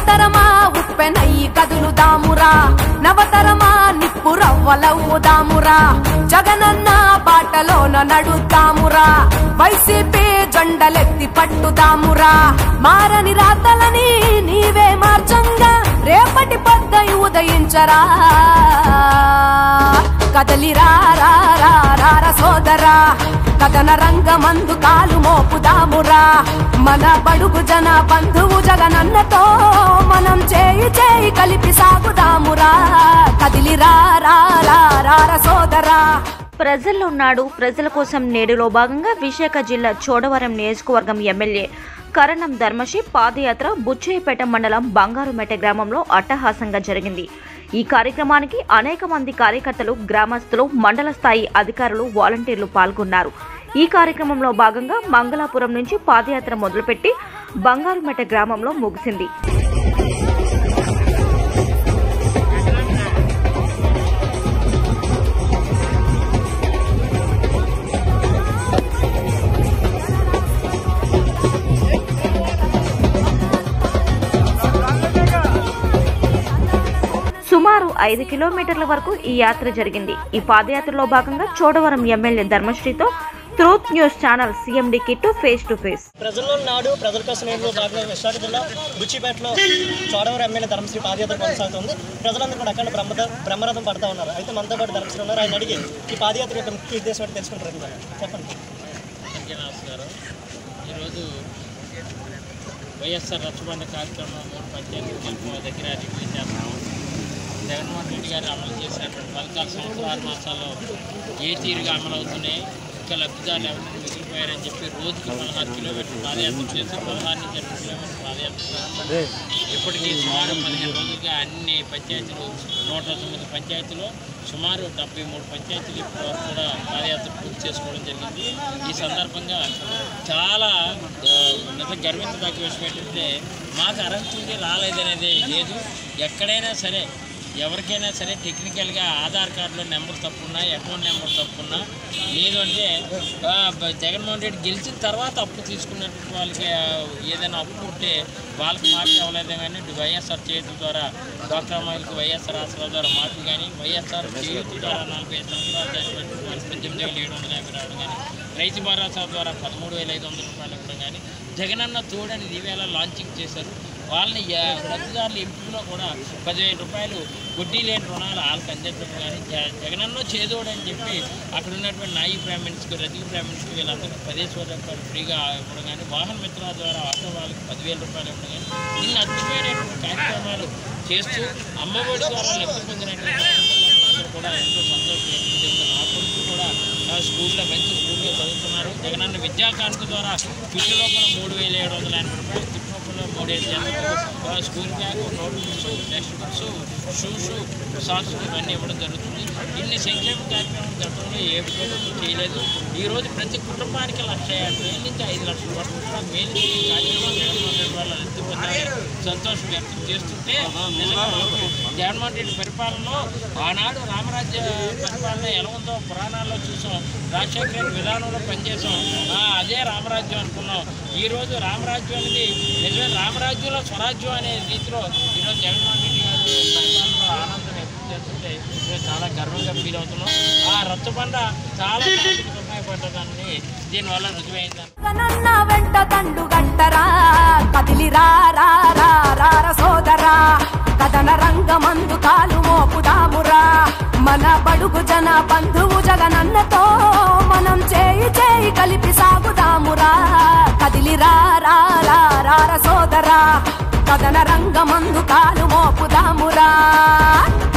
యువతరమా ఉప్పెనయ్యి కదులుదామురా నవతరమా నిప్పు రవ్వలవుదామురా జగనన్న బాటలోన నడుద్దామురా వైసీపీ జెండలెత్తి పట్టుదామురా మారని రాతలని నీవే మార్చంగా రేపటి పద్దయి ఉదయించరా కదలిరా రా రా రా రా సోదరా కథన రంగమందు కాలు మోపుదామురా మన బడుగు జన బంధువు జగనన్నతో మనం చేయి చేయి కలిపి సాగుదామురా కదిలిరా రా రా రా రా సోదరా ప్రజల్లో నాడు ప్రజల కోసం నేడులో భాగంగా విశాఖ జిల్లా చోడవరం నియోజకవర్గం ఎమ్మెల్యే కరణం ధర్మశి పాదయాత్ర బుచ్చయ్యపేట మండలం బంగారుమెట గ్రామంలో అట్టహాసంగా జరిగింది ఈ కార్యక్రమానికి అనేక మంది కార్యకర్తలు గ్రామస్తులు మండల స్థాయి అధికారులు వాలంటీర్లు పాల్గొన్నారు ఈ కార్యక్రమంలో భాగంగా మంగళాపురం నుంచి పాదయాత్ర మొదలుపెట్టి బంగారుమెట గ్రామంలో ముగిసింది సుమారు ఐదు కిలోమీటర్ల వరకు ఈ యాత్ర జరిగింది ఈ పాదయాత్రలో భాగంగా చోడవరం ఎమ్మెల్యే ధర్మశ్రీతో truth news channel CMD Kittu face to face ప్రజల్లో నాడు ప్రజల కోసం నేడు భాగంగా విశాఖ జిల్లా బుచ్చిపేటలో చోడవరం ఎమ్మెల్యే ధర్మశ్రీ పాదయాత్ర కొనసాగుతుంది ప్రజలందరూ కూడా అక్కడ బ్రహ్మ బ్రహ్మరథం పడతా ఉన్నారు అయితే మనతో పాటు ధర్మశ్రీ ఉన్నారు ఆయన అడిగి ఈ పాదయాత్ర యొక్క ముఖ్య ఉద్దేశం ఏంటో తెలుసుకుంటారు చెప్పండి అందరికీ నమస్కారం ఈరోజు వైఎస్ఆర్ రచ్చబండ కార్యక్రమం మూడు పంచాయతీ గెలుపు దగ్గర రివ్యూ చేస్తున్నాం జగన్మోహన్ రెడ్డి గారు అమలు చేసినటువంటి పథకాలు సంవత్సరాలు మాసాల్లో ఏ తీరుగా అమలు అవుతున్నాయి ఇంకా లబ్ధిదారులు ఎవరైనా మిగిలిపోయారని చెప్పి రోజుకి పదహారు కిలోమీటర్లు పాదయాత్ర చేసి పదహారు నుంచి ఇరవై కిలోమీటర్లు పాదయాత్ర చేస్తున్నాం. ఇప్పటికీ సుమారు పదిహేను రోజులుగా అన్ని పంచాయతీలు నూట తొమ్మిది పంచాయతీలో సుమారు డెబ్బై మూడు పంచాయతీలు ఇప్పటి వరకు కూడా పాదయాత్ర పూర్తి చేసుకోవడం జరిగింది ఈ సందర్భంగా చాలా ఆ, నిజంగా గర్వించదగ్గ విషయం ఏంటంటే మాకు అర్హత ఉంది రాలేదనేది లేదు ఎక్కడైనా సరే ఎవరికైనా సరే టెక్నికల్గా ఆధార్ కార్డులో నెంబర్ తప్పున్నా అకౌంట్ నెంబర్ తప్పున్నా లేదు అంటే ఆ, బ- జగన్మోహన్ రెడ్డి గెలిచిన తర్వాత అప్పు తీసుకున్నటువంటి వాళ్ళకి ఆ, ఏదైనా అప్పు ఉంటే వాళ్ళకి మార్పు అవ్వలేదు కానీ వైఎస్ఆర్ చేతుల ద్వారా డాక్టర్ అమ్మాయిలకు వైఎస్ఆర్ ఆసరా ద్వారా మార్పు కానీ వైఎస్ఆర్ చేతుల ద్వారా నలభై ఐదు సంవత్సరాలు చనిపోయిన వాళ్ళకి పద్దెనిమిది వేల ఏడు వందల యాభై రావడం కానీ రైతు భరోసా ద్వారా పదమూడు వేల ఐదు వందల రూపాయలు ఇవ్వడం కానీ జగనన్న తోడని ఈవేళ లాంచింగ్ చేశారు వాళ్ళని యా- లబ్ధిదారుల ఎంపికలో కూడా పదివేల రూపాయలు వడ్డీ లేని రుణాలు వాళ్ళకి అందించడం కానీ జ- జగనన్న చేదోడు అని చెప్పి అక్కడ ఉన్నటువంటి నాయి బ్రాహ్మణ్స్కి రజీ బ్రాహ్మణ్స్కి వీళ్ళందరికీ పదిహేను వేల రూపాయలు ఫ్రీగా ఇవ్వడం కానీ వాహన మిత్రుల ద్వారా ఆటో వాళ్ళకి పదివేల రూపాయలు ఇవ్వడం కానీ ఇన్ని అద్భుతమైనటువంటి కార్యక్రమాలు చేస్తూ అమ్మఒడి ద్వారా లబ్ధి పొందినటువంటి అందరూ కూడా ఎంతో సంతోషం వ్యక్తం చేస్తున్నారు ఆ కొడుకు కూడా ఆ స్కూల్లో మంచి స్కూల్లో చదువుతున్నారు జగనన్న విద్యా కానుక ద్వారా ఫిఫ్టీ రూపాయలు మూడు వేల ఏడు వందల ఎనభై రూపాయలు ఫిఫ్టీ రూపాయలు మూడేళ్ళు general school bag note books text books shoes socks ఇవన్నీ ఇవ్వడం జరుగుతుంది ఇన్ని సంక్షేమ కార్యక్రమం గతంలో ఏ ప్రభుత్వం చేయలేదు ఈ రోజు ప్రతి కుటుంబానికి లక్ష యాభై వేల నుంచి ఐదు లక్షల వరకు కూడా మేలు చేసే కార్యక్రమం జగన్మోహన్ రెడ్డి వాళ్ళు లబ్ధి పొందారు సంతోషం వ్యక్తం చేస్తుంటే నిజంగా జగన్మోహన్ రెడ్డి పరిపాలనలో ఆనాడు రామరాజ్య పరిపాలన ఎలా ఉందో పురాణాల్లో చూసాం రాజశేఖర రెడ్డి విధానంలో పనిచేసాం ఆ, అదే రామరాజ్యం అనుకున్నాం ఈ రోజు రామరాజ్యం అనేది నిజమే రామరాజ్యంలో స్వరాజ్యం అనే రీతిలో ఈరోజు జగన్మోహన్ రెడ్డి గారు పరిపాలనలో ఆనందం వ్యక్తం చేస్తుంటే మేము చాలా గర్వంగా ఫీల్ అవుతున్నాం ఆ రచ్చబండ చాలా మందికి ఉపయోగపడ్డదాన్ని దీనివల్ల రుజువైందని జగనన్న వెంట దండు గట్టరా కదిలిరా రా రా రా రా సోదరా కథన రంగమందు కాలు మోపుదామురా మన బడుగు జన బంధువు జగనన్నతో మనం చేయి చేయి కలిపి సాగుదామురా కదిలిరా రా రా రా రా సోదరా కథన రంగమందు కాలు మోపుదామురా